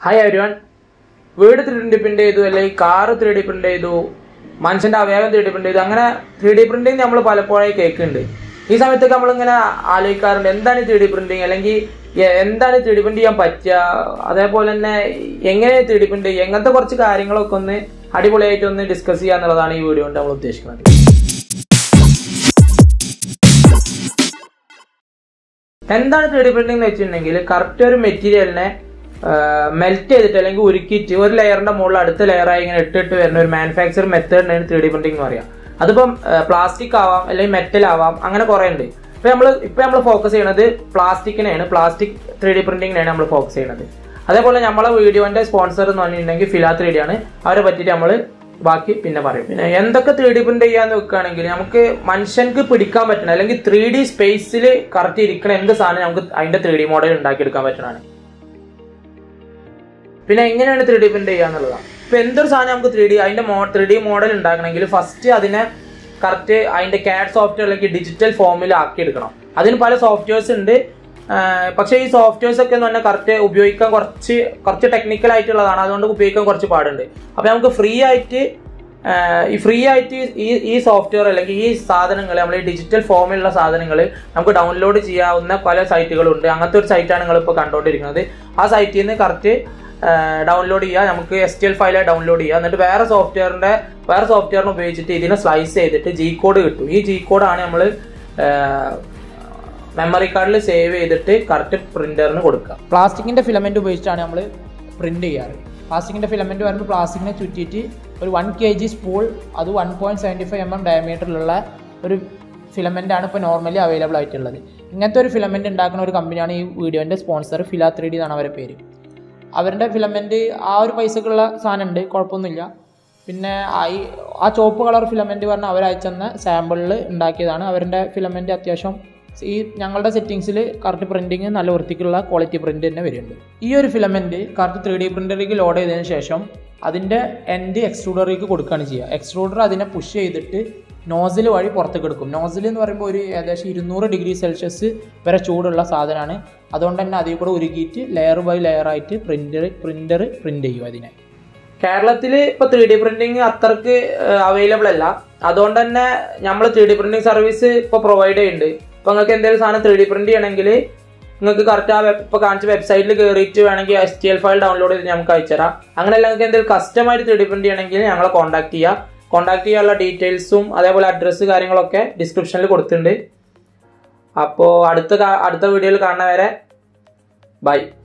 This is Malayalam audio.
ഹായ് എവരിവൺ വീട് ത്രീ ഡി പ്രിന്റ് ചെയ്തു അല്ലെങ്കിൽ കാറ് ത്രീ ഡി പ്രിന്റ് ചെയ്തു മനുഷ്യന്റെ അവയവം ത്രീ ഡി പ്രിന്റ് ചെയ്തു അങ്ങനെ ത്രീ ഡി പ്രിന്റിങ് നമ്മൾ പലപ്പോഴായി കേൾക്കുന്നുണ്ട് ഈ സമയത്തൊക്കെ നമ്മളിങ്ങനെ ആലോചിക്കാറുണ്ട് എന്താണ് ത്രീ ഡി പ്രിന്റിങ് അല്ലെങ്കിൽ എ- എന്താണ് ത്രീ ഡി പ്രിന്റ് ചെയ്യാൻ പറ്റുക അതേപോലെ തന്നെ എങ്ങനെ ത്രീ ഡി പ്രിന്റ് ചെയ്യുക അങ്ങനത്തെ കുറച്ച് കാര്യങ്ങളൊക്കെ ഒന്ന് അടിപൊളിയായിട്ട് ഒന്ന് ഡിസ്കസ് ചെയ്യുക എന്നുള്ളതാണ് ഈ വീഡിയോ കൊണ്ട് നമ്മൾ ഉദ്ദേശിക്കുന്നത് എന്താണ് ത്രീ ഡി പ്രിന്റിംഗ് എന്ന് വെച്ചിട്ടുണ്ടെങ്കിൽ കറക്റ്റ് ഒരു മെറ്റീരിയലിനെ മെൽറ്റ് ചെയ്തിട്ട് അല്ലെങ്കിൽ ഉരുക്കിയിട്ട് ഒരു ലെയറിന്റെ മുകളിൽ അടുത്ത ലെയറായി ഇങ്ങനെ ഇട്ടിട്ട് വരുന്ന ഒരു മാനുഫാക്ചർ മെത്തേഡിനാണ് ത്രീ ഡി പ്രിന്റിംഗ് എന്ന് പറയാം അതിപ്പം പ്ലാസ്റ്റിക് ആവാം അല്ലെങ്കിൽ മെറ്റൽ ആവാം അങ്ങനെ കുറേ ഉണ്ട് ഇപ്പൊ നമ്മൾ ഇപ്പൊ നമ്മൾ ഫോക്കസ് ചെയ്യുന്നത് പ്ലാസ്റ്റിക്കിനെയാണ് പ്ലാസ്റ്റിക് ത്രീ ഡി പ്രിന്റിങ്ങിനാണ് നമ്മൾ ഫോക്കസ് ചെയ്യുന്നത് അതേപോലെ നമ്മളെ വീഡിയോന്റെ സ്പോൺസർ എന്ന് പറഞ്ഞിട്ടുണ്ടെങ്കിൽ ഫിലാ ത്രീ ഡി ആണ് അവരെ പറ്റിയിട്ട് നമ്മൾ ബാക്കി പിന്നെ പറയും പിന്നെ എന്തൊക്കെ ത്രീ ഡി പ്രിന്റ് ചെയ്യാന്ന് വെക്കുകയാണെങ്കിൽ നമുക്ക് മനുഷ്യർക്ക് പിടിക്കാൻ പറ്റണം അല്ലെങ്കിൽ ത്രീ ഡി സ്പേസിൽ കറക്റ്റ് ഇരിക്കണ എന്ത് സാധനം നമുക്ക് അതിന്റെ ത്രീ ഡി മോഡൽ ഉണ്ടാക്കിയെടുക്കാൻ പറ്റണതാണ് പിന്നെ എങ്ങനെയാണ് ത്രീ ഡി പ്രിന്റ് ചെയ്യാന്നുള്ളതാണ് ഇപ്പൊ എന്തൊരു സാധനം നമുക്ക് ത്രീ ഡി അതിന്റെ ത്രീ ഡി മോഡൽ ഉണ്ടാക്കണമെങ്കിൽ ഫസ്റ്റ് അതിനെ കറക്റ്റ് അതിന്റെ കാഡ് സോഫ്റ്റ്വെയർ അല്ലെങ്കിൽ ഡിജിറ്റൽ ഫോമിൽ ആക്കി എടുക്കണം അതിന് പല സോഫ്റ്റ്വെയർസ് ഉണ്ട് ആഹ് പക്ഷേ ഈ സോഫ്റ്റ്വെയർസ് ഒക്കെ എന്ന് പറഞ്ഞാൽ കറക്റ്റ് ഉപയോഗിക്കാൻ കുറച്ച് കുറച്ച് ടെക്നിക്കൽ ആയിട്ടുള്ളതാണ് അതുകൊണ്ട് ഉപയോഗിക്കാൻ കുറച്ച് പാടുണ്ട് അപ്പൊ നമുക്ക് ഫ്രീ ആയിട്ട് ആഹ് ഈ ഫ്രീ ആയിട്ട് ഈ ഈ സോഫ്റ്റ്വെയർ അല്ലെങ്കിൽ ഈ സാധനങ്ങൾ നമ്മൾ ഈ ഡിജിറ്റൽ ഫോമിലുള്ള സാധനങ്ങൾ നമുക്ക് ഡൗൺലോഡ് ചെയ്യാവുന്ന പല സൈറ്റുകളുണ്ട് അങ്ങനത്തെ ഒരു സൈറ്റാണ് നിങ്ങൾ ഇപ്പോൾ കണ്ടുകൊണ്ടിരിക്കുന്നത് ആ സൈറ്റിൽ നിന്ന് കറക്റ്റ് ഡൗൺലോഡ് ചെയ്യുക നമുക്ക് എസ് ടി എൽ ഫയലായി ഡൗൺലോഡ് ചെയ്യുക എന്നിട്ട് വേറെ സോഫ്റ്റ്വെയറിന്റെ വേറെ സോഫ്റ്റ്വെയറിന് ഉപയോഗിച്ചിട്ട് ഇതിനെ സ്ലൈസ് ചെയ്തിട്ട് ജി കോഡ് കിട്ടും ഈ ജി കോഡാണ് നമ്മൾ മെമ്മറി കാർഡിൽ സേവ് ചെയ്തിട്ട് കറക്റ്റ് പ്രിന്ററിന് കൊടുക്കുക പ്ലാസ്റ്റിക്കിൻ്റെ ഫിലമെൻ്റ് ഉപയോഗിച്ചിട്ടാണ് നമ്മൾ പ്രിൻ്റ് ചെയ്യാറ് പ്ലാസ്റ്റിക്കിൻ്റെ ഫിലമെൻ്റ് വരുമ്പോൾ പ്ലാസ്റ്റിക്കിനെ ചുറ്റിയിട്ട് ഒരു വൺ കെ ജി സ്പൂൾ അത് one point seventy five M M ഡയമീറ്ററിലുള്ള ഒരു ഫിലമെൻ്റ് ആണ് ഇപ്പോൾ നോർമലി അവൈലബിൾ ആയിട്ടുള്ളത് ഇങ്ങനത്തെ ഒരു ഫിലമെൻ്റ് ഉണ്ടാക്കുന്ന ഒരു കമ്പനിയാണ് ഈ വീഡിയോൻ്റെ സ്പോൺസർ ഫിലാ ത്രീ ഡി എന്നാണ് അവരുടെ പേര് അവരുടെ ഫിലമെൻ്റ് ആ ഒരു പൈസക്കുള്ള സാധനം ഉണ്ട് കുഴപ്പമൊന്നുമില്ല പിന്നെ ആ ഈ ആ ചുവപ്പ് കളർ ഫിലമെൻ്റ് പറഞ്ഞാൽ അവർ അയച്ചെന്ന സാമ്പിളിൽ ഉണ്ടാക്കിയതാണ് അവരുടെ ഫിലമെൻ്റ് അത്യാവശ്യം ഈ ഞങ്ങളുടെ സെറ്റിങ്സിൽ കറക്റ്റ് പ്രിൻറ്റിങ് നല്ല വൃത്തിക്കുള്ള ക്വാളിറ്റി പ്രിൻ്റ് തന്നെ വരുന്നുണ്ട് ഈ ഒരു ഫിലമെൻറ്റ് കറക്റ്റ് ത്രീ ഡി പ്രിൻ്ററിലേക്ക് ലോഡ് ചെയ്തതിന് ശേഷം അതിൻ്റെ എൻഡ് എക്സ്ട്രൂഡറിലേക്ക് കൊടുക്കുകയാണ് ചെയ്യുക എക്സ്ട്രൂഡർ അതിനെ പുഷ് ചെയ്തിട്ട് നോസിൽ വഴി പുറത്തേക്ക് എടുക്കും നോസിൽ എന്ന് പറയുമ്പോൾ ഒരു ഏകദേശം ഇരുന്നൂറ് ഡിഗ്രി സെൽഷ്യസ് വരെ ചൂടുള്ള സാധനമാണ് അതുകൊണ്ട് തന്നെ അതിൽ കൂടെ ഉരുകിയിട്ട് ലെയർ ബൈ ലെയർ ആയിട്ട് പ്രിൻ്റർ പ്രിൻ്റർ പ്രിൻ്റ് ചെയ്യും അതിനെ കേരളത്തിൽ ഇപ്പൊ ത്രീ ഡി പ്രിന്റിംഗ് അത്രക്ക് അവൈലബിൾ അല്ല അതുകൊണ്ട് തന്നെ നമ്മൾ ത്രീ ഡി പ്രിന്റിംഗ് സർവീസ് ഇപ്പൊ പ്രൊവൈഡ് ചെയ്യുന്നുണ്ട് ഇപ്പൊ നിങ്ങൾക്ക് എന്തെങ്കിലും സാധനം ത്രീ ഡി പ്രിന്റ് ചെയ്യണമെങ്കിൽ നിങ്ങൾക്ക് കറക്റ്റ് ആ web- ഇപ്പൊ കാണിച്ച വെബ്സൈറ്റിൽ കയറിയിട്ട് വേണമെങ്കിൽ S T L file download ചെയ്ത് നമുക്ക് അയച്ചുതരാം അങ്ങനെയല്ല നിങ്ങൾക്ക് എന്തെങ്കിലും കസ്റ്റമായിട്ട് ത്രീ ഡി പ്രിന്റ് ചെയ്യണമെങ്കിൽ ഞങ്ങളെ കോൺടാക്ട് ചെയ്യുക കോൺടാക്ട് ചെയ്യാനുള്ള ഡീറ്റെയിൽസും അതേപോലെ അഡ്രസ്സ് കാര്യങ്ങളൊക്കെ ഡിസ്ക്രിപ്ഷനിൽ കൊടുത്തിട്ടുണ്ട് അപ്പോൾ അടുത്ത കാ- അടുത്ത വീഡിയോയിൽ കാണുന്നവരെ ബൈ